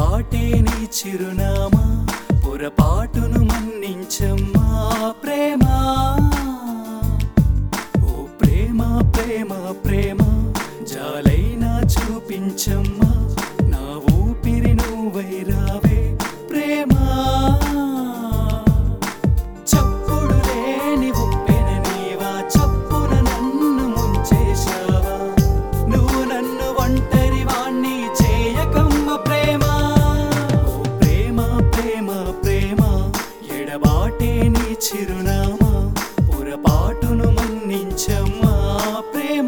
ఎడబాటే నీ చిరునామా పొరపాటును మన్నించమ్మా ప్రేమ ఓ ప్రేమ ప్రేమ ప్రేమ జాలైనా చూపించమ్మా నా ఊపిరి నువ్వై రావే ప్రేమ చప్పుడు లేని ఉప్పెన నీవా చప్పున నన్ను ముంచేశావా నువ్వు నన్ను ఒంటరి వాణ్ణి చేయకమ్మ ప్రేమ ఓ ప్రేమ ప్రేమ ప్రేమ ఎడబాటే నీ చిరునామా పొరపాటును మన్నించమ్మా ప్రేమ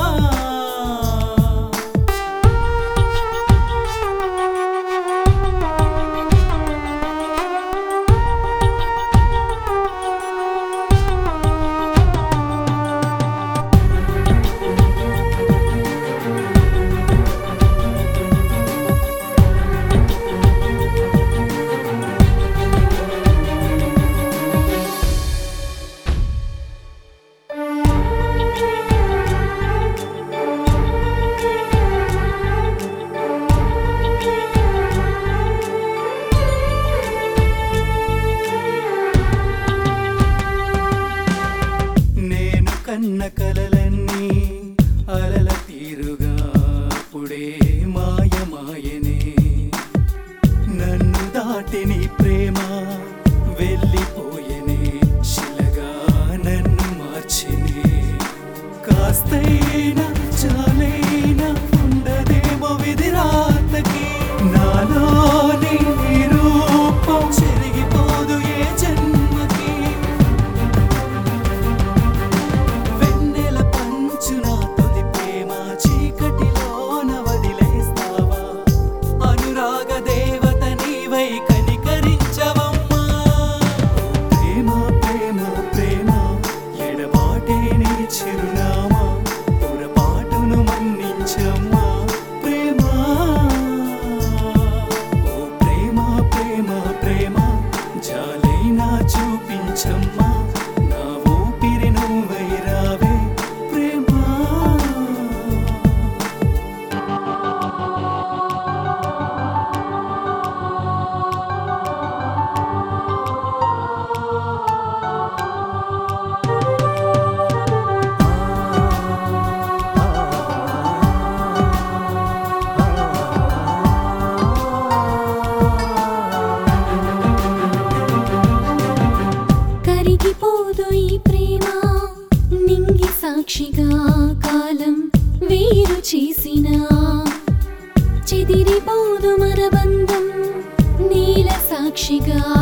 నేను కన్న కలలన్నీ అలల తీరుగా పుడే మాయమాయనే నన్ను దాటి నీ ప్రేమ వెళ్ళిపోయనే శిలగా నన్ను మార్చినే కాస్తైనా చాలైనా ఉండదేమో విధిరాతకి నాలోని నీ రూపం చెరిగిపోదు ఏ జన్మకి వెన్నెల పంచున తొలి ప్రేమ చీకటిలోన వదిలేస్తావా అనురాగ దేవత నీవై కనికరించవమ్మా ప్రేమ ప్రేమ ప్రేమ ఎడబాటే నీ చిరునామా పొరపాటును మన్నించమ్మా ప్రేమ ఓ ప్రేమ ప్రేమ ప్రేమ జాలైనా చూపించమ్మా నా ఊపిరి నువ్వై రావే ప్రేమ కరిగిపోదు ఈ ప్రేమ నింగి సాక్షిగా కాలం వేరు చేసిన చెదిరిపోదు మన బంధం నీల సాక్షిగా